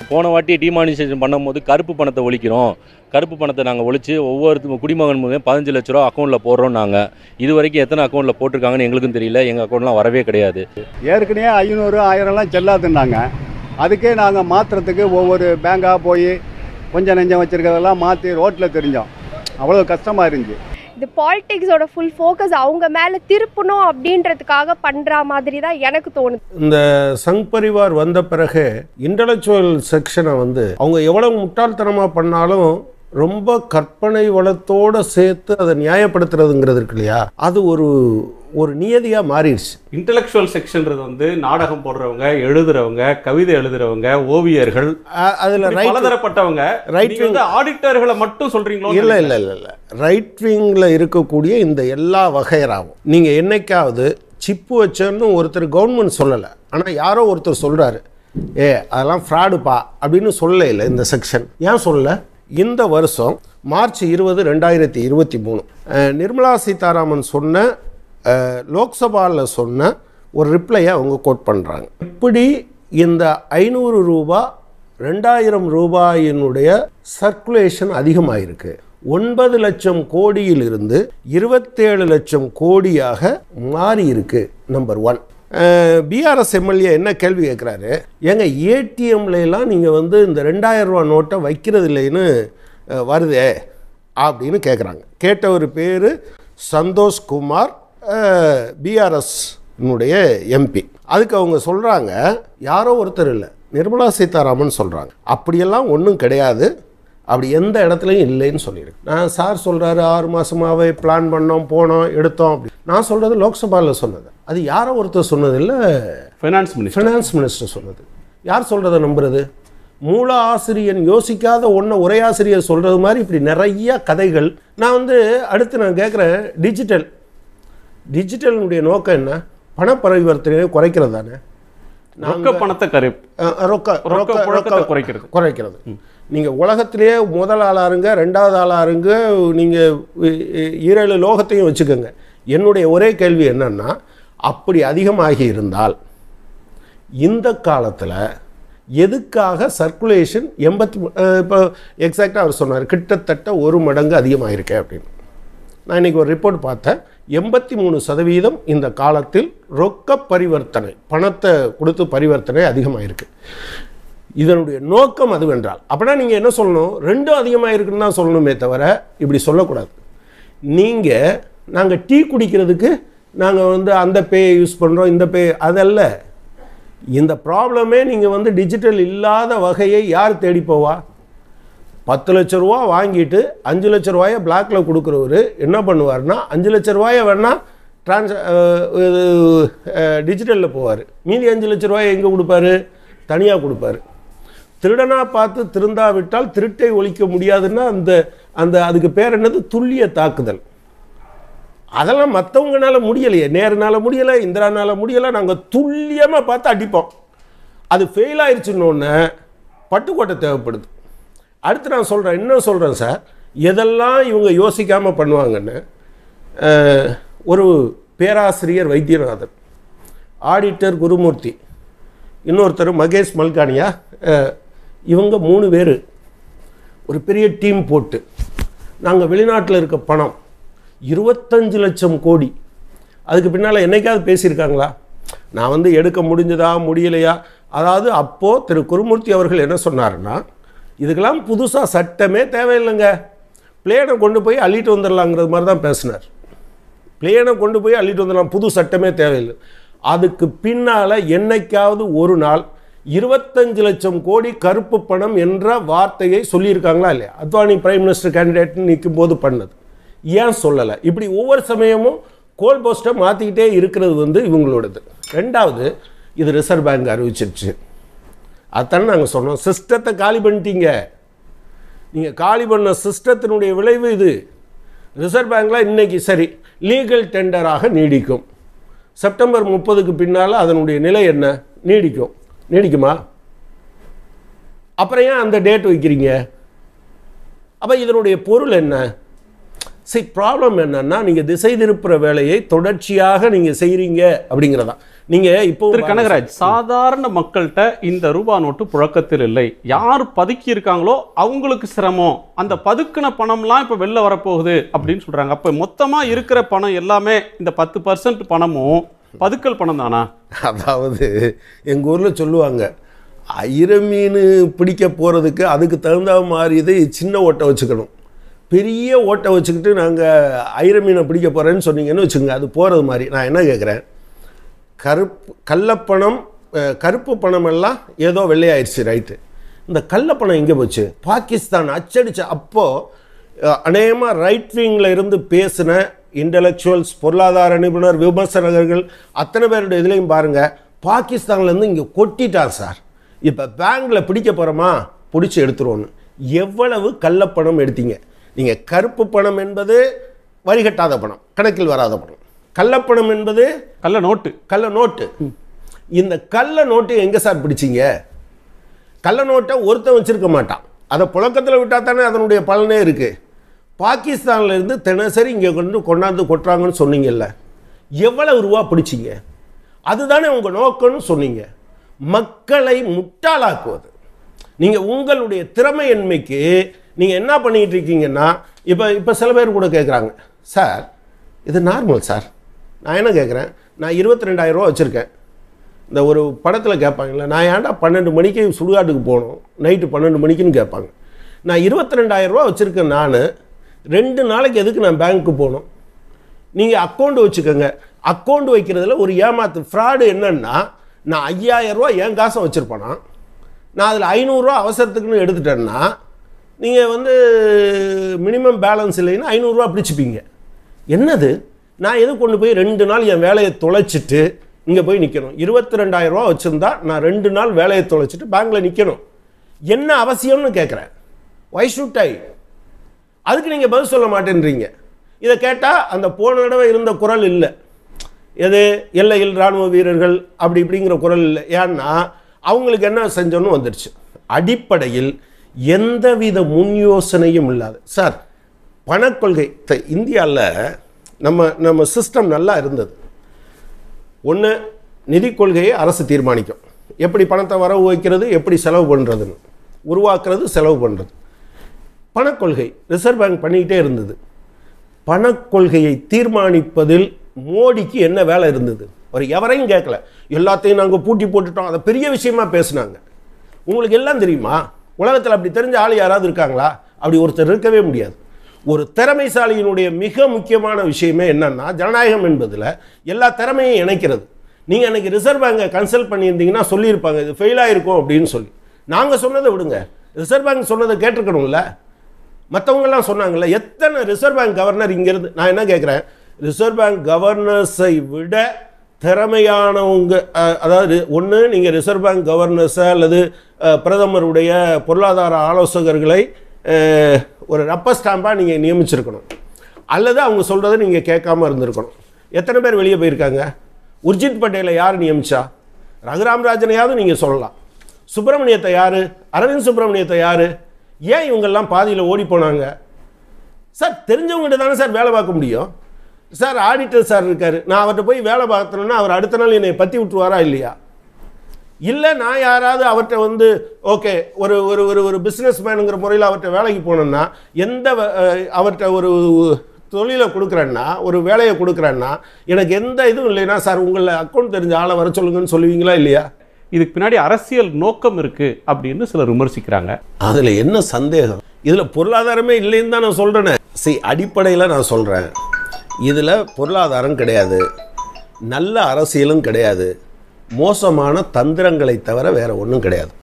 போன வாட்டி டிமானிசேஷன் பண்ணும்போது கருப்பு பணத்தை ஒழிக்கிறோம் கருப்பு பணத்தை நாங்கள் ஒழிச்சு ஒவ்வொரு குடிமகன் மூலம் பதினஞ்சு லட்ச ரூபா அக்கௌண்ட்டில் போடுறோம் நாங்கள் இது வரைக்கும் எத்தனை அக்கௌண்ட்டில் போட்டிருக்காங்கன்னு எங்களுக்கும் தெரியல எங்கள் அக்கௌண்ட்லாம் வரவே கிடையாது ஏற்கனவே ஐநூறு ஆயிரம்லாம் செல்லாதுன்னாங்க அதுக்கே நாங்கள் மாற்றுறதுக்கு ஒவ்வொரு பேங்காக போய் கொஞ்சம் நெஞ்சம் வச்சுருக்கிறதெல்லாம் மாற்றி ரோட்டில் தெரிஞ்சோம் அவ்வளோ கஷ்டமாக இருந்துச்சு இது பாலிடிக்ஸோட ஃபுல் ஃபோக்கஸ் அவங்க மேலே திருப்பணும் அப்படின்றதுக்காக பண்ணுற மாதிரி தான் எனக்கு தோணுது இந்த சங் பரிவார் வந்த பிறகு இன்டலெக்சுவல் செக்ஷனை வந்து அவங்க எவ்வளவு முட்டாள்தனமாக பண்ணாலும் ரொம்ப கற்பனை வளத்தோடு சேர்த்து அதை நியாயப்படுத்துறதுங்கிறது இருக்கு இல்லையா அது ஒரு ஒரு நியதியாக மாறிடுச்சு இன்டெலெக்சுவல் செக்ஷன்றது வந்து நாடகம் போடுறவங்க எழுதுறவங்க கவிதை எழுதுறவங்க ஓவியர்கள் அ- அதுல இப்படி ரைட் பலதரப்பட்டவங்க right நீங்க வந்து ஆடிட்டர்களை மட்டும் சொல்றீங்களோ இல்ல இல்ல இல்ல இல்ல ரைட் விங்கில் இருக்கக்கூடிய இந்த எல்லா வகையராகும் நீங்க என்னைக்காவது சிப்பு வச்சேன்னு ஒருத்தர் கவர்மெண்ட் சொல்லலை ஆனா யாரோ ஒருத்தர் சொல்றாரு ஏ அதெல்லாம் ஃப்ராடுப்பா அப்படின்னு சொல்லல இல்லை இந்த செக்ஷன் ஏன் சொல்லல இந்த வருஷம் மார்ச் இருபது ரெண்டாயிரத்தி இருபத்தி மூணு நிர்மலா சீதாராமன் சொன்ன அஹ், லோக்சபாவில் சொன்ன ஒரு ரிப்ளையை அவங்க கோட் பண்ணுறாங்க இப்படி இந்த ஐநூறு ரூபா ரெண்டாயிரம் ரூபாயினுடைய சர்க்குலேஷன் அதிகமாயிருக்கு ஒன்பது லட்சம் கோடியிலிருந்து இருபத்தேழு லட்சம் கோடியாக மாறி இருக்கு நம்பர் ஒன் பிஆர்எஸ் எம்எல்ஏ என்ன கேள்வி கேட்குறாரு ஏங்க ஏடிஎம்ல எல்லாம் நீங்கள் வந்து இந்த ரெண்டாயிரம் ரூபா நோட்டை வைக்கிறது இல்லைன்னு அஹ், வருதே அப்படின்னு கேட்குறாங்க கேட்ட ஒரு பேர் சந்தோஷ் குமார் பிஆர்எஸ் எம்பி அதுக்கு அவங்க சொல்கிறாங்க யாரோ ஒருத்தர் இல்லை நிர்மலா சீதாராமன் சொல்கிறாங்க அப்படியெல்லாம் ஒன்றும் கிடையாது அப்படி எந்த இடத்துலையும் இல்லைன்னு சொல்லியிருக்கு நான் சார் சொல்கிறாரு ஆறு மாதமாகவே பிளான் பண்ணோம் போனோம் எடுத்தோம் அப்படி நான் சொல்கிறது லோக்சபாவில் சொன்னது அது யாரோ ஒருத்தர் சொன்னது இல்லை ஃபைனான்ஸ் மினிஸ்டர் ஃபினான்ஸ் மினிஸ்டர் சொன்னது யார் சொல்கிறத நம்புறது மூல ஆசிரியன் யோசிக்காத ஒன்றை உரையாசிரியர் சொல்கிறது மாதிரி இப்படி நிறைய கதைகள் நான் வந்து அடுத்து நான் கேட்குறேன் டிஜிட்டல் டிஜிட்டலினுடைய நோக்கம் என்ன பண பரிவர்த்தனையை குறைக்கிறது தானே ரொக்க பணத்தை கரு அஹ், ரொக்க ரொக்க புழக்கத்தை குறைக்கிறது குறைக்கிறது நீங்கள் உலகத்திலேயே முதல் ஆளாக இருங்க ரெண்டாவது ஆளாக இருங்க நீங்கள் ஈரேழு லோகத்தையும் வச்சுக்கோங்க என்னுடைய ஒரே கேள்வி என்னன்னா அப்படி அதிகமாகி இருந்தால் இந்த காலத்தில் எதுக்காக சர்க்குலேஷன் எண்பத்தி இப்போ எக்ஸாக்டாக அவர் சொன்னார் கிட்டத்தட்ட ஒரு மடங்கு அதிகமாகிருக்கே அப்படின்னு நான் இன்றைக்கி ஒரு ரிப்போர்ட் பார்த்தேன் எண்பத்தி மூணு சதவீதம் இந்த காலத்தில் ரொக்க பரிவர்த்தனை பணத்தை கொடுத்து பரிவர்த்தனை அதிகமாயிருக்கு இதனுடைய நோக்கம் அதுவென்றால் அப்படின்னா நீங்கள் என்ன சொல்லணும் ரெண்டும் அதிகமாக இருக்குன்னு தான் சொல்லணுமே தவிர இப்படி சொல்லக்கூடாது நீங்கள் நாங்கள் டீ குடிக்கிறதுக்கு நாங்கள் வந்து அந்த பே யூஸ் பண்ணுறோம் இந்த பே அதல்ல இந்த ப்ராப்ளமே நீங்கள் வந்து டிஜிட்டல் இல்லாத வகையை யார் தேடி போவா பத்து லட்ச ரூபா வாங்கிட்டு அஞ்சு லட்ச ரூபாயை பிளாக்ல கொடுக்குறவர் என்ன பண்ணுவார்னா அஞ்சு லட்ச ரூபாயை வேணால் ட்ரான்ஸ் இது டிஜிட்டலில் போவார் மீதி அஞ்சு லட்ச ரூபாயை எங்கே கொடுப்பாரு தனியாக கொடுப்பாரு திருடனா பார்த்து திருந்தாவிட்டால் திருட்டை ஒழிக்க முடியாதுன்னா அந்த அந்த அதுக்கு பேர் என்னது துல்லிய தாக்குதல் அதெல்லாம் மற்றவங்கனால முடியலையே நேருனால முடியலை இந்திரானால முடியலை நாங்கள் துல்லியமாக பார்த்து அடிப்போம் அது ஃபெயில் ஆயிடுச்சுன்னொன்னே பட்டுக்கோட்டை தேவைப்படுது அடுத்து நான் சொல்கிறேன் இன்னும் சொல்கிறேன் சார் எதெல்லாம் இவங்க யோசிக்காமல் பண்ணுவாங்கன்னு அஹ், ஒரு பேராசிரியர் வைத்தியநாதன் ஆடிட்டர் குருமூர்த்தி இன்னொருத்தர் மகேஷ் மல்கானியா அஹ், இவங்க மூணு பேர் ஒரு பெரிய டீம் போட்டு நாங்கள் வெளிநாட்டில் இருக்க பணம் இருபத்தஞ்சு லட்சம் கோடி அதுக்கு பின்னால் என்னைக்காவது பேசியிருக்காங்களா நான் வந்து எடுக்க முடிஞ்சதா முடியலையா அதாவது அப்போது திரு குருமூர்த்தி அவர்கள் என்ன சொன்னாருன்னா இதுக்கெல்லாம் புதுசாக சட்டமே தேவையில்லைங்க பிளேனை கொண்டு போய் அள்ளிட்டு வந்துடலாங்கிறது மாதிரி தான் பேசினார் பிளேனை கொண்டு போய் அள்ளிட்டு வந்துடலாம் புது சட்டமே தேவையில்லை அதுக்கு பின்னால் என்னைக்காவது ஒரு நாள் இருபத்தஞ்சு லட்சம் கோடி கருப்பு பணம் என்ற வார்த்தையை சொல்லியிருக்காங்களா இல்லையா அத்வானி பிரைம் மினிஸ்டர் கேண்டிடேட்னு நிற்கும் போது பண்ணது ஏன் சொல்லலை இப்படி ஒவ்வொரு சமயமும் கோல் போஸ்ட்டை மாற்றிக்கிட்டே இருக்கிறது வந்து இவங்களோடது ரெண்டாவது இது ரிசர்வ் பேங்க் அறிவிச்சிருச்சு அதானே நாங்கள் சொன்னோம் சிஸ்டத்தை காலி பண்ணிட்டீங்க நீங்கள் காலி பண்ண சிஸ்டத்தினுடைய விளைவு இது ரிசர்வ் பேங்க்கில் இன்னைக்கு சரி லீகல் டெண்டராக நீடிக்கும் செப்டம்பர் முப்பதுக்கு பின்னால் அதனுடைய நிலை என்ன நீடிக்கும் நீடிக்குமா அப்புறம் ஏன் அந்த டேட் வைக்கிறீங்க அப்போ இதனுடைய பொருள் என்ன சரி ப்ராப்ளம் என்னன்னா நீங்க திசை திருப்புற வேலையை தொடர்ச்சியாக நீங்க செய்றீங்க அப்படிங்கிறதா நீங்க இப்போ திரு கனகராஜ் சாதாரண மக்கள்கிட்ட இந்த ரூபா நோட்டு புழக்கத்தில் இல்லை யார் பதுக்கி இருக்காங்களோ அவங்களுக்கு சிரமம் அந்த பதுக்கின பணம்லாம் இப்போ வெளில வரப்போகுது அப்படின்னு சொல்றாங்க அப்போ மொத்தமா இருக்கிற பணம் எல்லாமே இந்த பத்து பர்சன்ட் பணமும் பதுக்கல் பணம் தானா அதாவது எங்கள் ஊரில் சொல்லுவாங்க ஐர மீன் பிடிக்க போகிறதுக்கு அதுக்கு தகுந்த மாதிரி இது சின்ன ஓட்டை வச்சுக்கணும் பெரிய ஓட்டை வச்சுக்கிட்டு நாங்கள் ஐர மீனை பிடிக்க போகிறேன்னு சொன்னீங்கன்னு வச்சுக்கோங்க அது போகிறது மாதிரி நான் என்ன கேட்குறேன் கருப்பு கள்ளப்பணம் அஹ், கருப்பு பணம் எல்லாம் ஏதோ வெள்ளையாயிடுச்சு ரைட்டு இந்த கள்ளப்பணம் எங்கே போச்சு பாகிஸ்தான் அச்சடிச்ச அப்போது அநேகமாக ரைட் விங்கில் இருந்து பேசின இன்டலெக்சுவல்ஸ் பொருளாதார நிபுணர் விமர்சகர்கள் அத்தனை பேருடைய இதுலேயும் பாருங்கள் பாகிஸ்தான்லேருந்து இங்கே கொட்டிட்டார் சார் இப்போ பேங்க்கில் பிடிக்க போகிறோமா பிடிச்சி எடுத்துருவோன்னு எவ்வளவு கள்ளப்பணம் எடுத்தீங்க நீங்கள் கருப்பு பணம் என்பது வரிகட்டாத பணம் கணக்கில் வராத பணம் கள்ளப்பணம் என்பது கள்ள நோட்டு கள்ள நோட்டு இந்த கள்ள நோட்டு எங்கே சார் பிடிச்சிங்க கள்ள நோட்டை ஒருத்தன் வச்சிருக்க மாட்டான் அதை புழக்கத்தில் விட்டால் தானே அதனுடைய பலனே இருக்குது பாகிஸ்தான்ல இருந்து தினசரி இங்கே கொண்டு கொண்டாந்து கொட்டுறாங்கன்னு சொன்னீங்கல்ல எவ்வளவு ரூபா பிடிச்சிங்க அதுதானே உங்கள் நோக்கம்னு சொன்னீங்க மக்களை முட்டாளாக்குவது நீங்கள் உங்களுடைய திறமையின்மைக்கு நீங்கள் என்ன பண்ணிக்கிட்டு இருக்கீங்கன்னா இப்போ இப்போ சில பேர் கூட கேட்குறாங்க சார் இது நார்மல் சார் நான் என்ன கேட்குறேன் நான் இருபத்தி ரெண்டாயிரம் ரூபா வச்சுருக்கேன் இந்த ஒரு படத்தில் கேட்பாங்கல்ல நான் ஏன்டா பன்னெண்டு மணிக்கு சுடுகாட்டுக்கு போகணும் நைட்டு பன்னெண்டு மணிக்குன்னு கேட்பாங்க நான் இருபத்தி ரெண்டாயிரம் ரூபா வச்சுருக்கேன் நான் ரெண்டு நாளைக்கு எதுக்கு நான் பேங்க்கு போகணும் நீங்கள் அக்கௌண்ட் வச்சுக்கோங்க அக்கௌண்ட் வைக்கிறதுல ஒரு ஏமாத்து ஃப்ராடு என்னன்னா நான் ஐயாயிரம் ரூபா என் காசை வச்சுருப்பேனா நான் அதில் ஐநூறுரூவா அவசரத்துக்குன்னு எடுத்துட்டேன்னா நீங்கள் வந்து மினிமம் பேலன்ஸ் இல்லைன்னா ஐநூறுரூவா பிடிச்சிப்பீங்க என்னது நான் எது கொண்டு போய் ரெண்டு நாள் என் வேலையை தொலைச்சிட்டு இங்கே போய் நிற்கணும் இருபத்தி ரெண்டாயிரம் ரூபா வச்சுருந்தா நான் ரெண்டு நாள் வேலையை தொலைச்சிட்டு பேங்க்கில் நிற்கணும் என்ன அவசியம்னு கேட்குறேன் வை ஷுட் ஐ அதுக்கு நீங்கள் பதில் சொல்ல மாட்டேன்றீங்க இதை கேட்டால் அந்த போன தடவை இருந்த குரல் இல்லை எது எல்லையில் இராணுவ வீரர்கள் அப்படி இப்படிங்கிற குரல் இல்லை ஏன்னா அவங்களுக்கு என்ன செஞ்சோன்னு வந்துடுச்சு அடிப்படையில் எந்தவித முன் யோசனையும் இல்லாத சார் பணக்கொள்கை இந்தியாவில் நம்ம நம்ம சிஸ்டம் நல்லா இருந்தது ஒன்று நிதி கொள்கையை அரசு தீர்மானிக்கும் எப்படி பணத்தை வரவு வைக்கிறது எப்படி செலவு பண்ணுறதுன்னு உருவாக்குறது செலவு பண்ணுறது பணக்கொள்கை ரிசர்வ் பேங்க் பண்ணிக்கிட்டே இருந்தது பணக்கொள்கையை தீர்மானிப்பதில் மோடிக்கு என்ன வேலை இருந்தது அவர் எவரையும் கேட்கல எல்லாத்தையும் நாங்கள் பூட்டி போட்டுட்டோம் அதை பெரிய விஷயமா பேசுனாங்க உங்களுக்கு எல்லாம் தெரியுமா உலகத்தில் அப்படி தெரிஞ்ச ஆள் யாராவது இருக்காங்களா அப்படி ஒருத்தர் இருக்கவே முடியாது ஒரு திறமைசாலியினுடைய மிக முக்கியமான விஷயமே என்னன்னா ஜனநாயகம் என்பதில் எல்லா திறமையும் இணைக்கிறது நீங்கள் அன்னைக்கு ரிசர்வ் பேங்கை கன்சல்ட் பண்ணியிருந்தீங்கன்னா சொல்லியிருப்பாங்க இது ஃபெயில் ஆயிருக்கும் அப்படின்னு சொல்லி நாங்கள் சொன்னதை விடுங்க ரிசர்வ் பேங்க் சொன்னதை கேட்டிருக்கணும்ல மற்றவங்கெல்லாம் சொன்னாங்கல்ல எத்தனை ரிசர்வ் பேங்க் கவர்னர் இங்கிருந்து நான் என்ன கேட்குறேன் ரிசர்வ் பேங்க் கவர்னர்ஸை விட திறமையானவங்க அஹ், அதாவது ஒன்று நீங்கள் ரிசர்வ் பேங்க் கவர்னர்ஸை அல்லது அஹ், பிரதமருடைய பொருளாதார ஆலோசகர்களை அஹ், ஒரு ரப்பர் ஸ்டாம்பாக நீங்கள் நியமிச்சிருக்கணும் அல்லது அவங்க சொல்கிறத நீங்கள் கேட்காம இருந்திருக்கணும் எத்தனை பேர் வெளியே போயிருக்காங்க உர்ஜித் பட்டேலை யார் நியமிச்சா ரகுராம் ராஜனையாவது நீங்கள் சொல்லலாம் சுப்பிரமணியத்தை யார் அரவிந்த் சுப்பிரமணியத்தை யார் ஏன் இவங்கெல்லாம் பாதியில் ஓடி போனாங்க சார் தெரிஞ்சவங்ககிட்ட தானே சார் வேலை பார்க்க முடியும் சார் ஆடிட்டர் சார் இருக்கார் நான் அவர்கிட்ட போய் வேலை பார்த்தேன்னா அவர் அடுத்த நாள் என்னை பற்றி விட்டுருவாரா இல்லையா இல்லை நான் யாராவது அவர்கிட்ட வந்து ஓகே ஒரு ஒரு ஒரு ஒரு பிஸ்னஸ் மேனுங்கிற முறையில் அவர்கிட்ட வேலைக்கு போனேன்னா எந்த வ- அஹ், அவர்கிட்ட ஒரு தொழிலை கொடுக்குறேன்னா ஒரு வேலையை கொடுக்குறேன்னா எனக்கு எந்த இதுவும் இல்லைன்னா சார் உங்களை அக்கௌண்ட் தெரிஞ்ச ஆளை வர சொல்லுங்கன்னு சொல்லுவீங்களா இல்லையா இதுக்கு பின்னாடி அரசியல் நோக்கம் இருக்கு அப்படின்னு சிலர் விமர்சிக்கிறாங்க அதில் என்ன சந்தேகம் இதில் பொருளாதாரமே இல்லைன்னு தான் நான் சொல்கிறேனே சரி அடிப்படையில் நான் சொல்கிறேன் இதில் பொருளாதாரம் கிடையாது நல்ல அரசியலும் கிடையாது மோசமான தந்திரங்களை தவிர வேற ஒன்றும் கிடையாது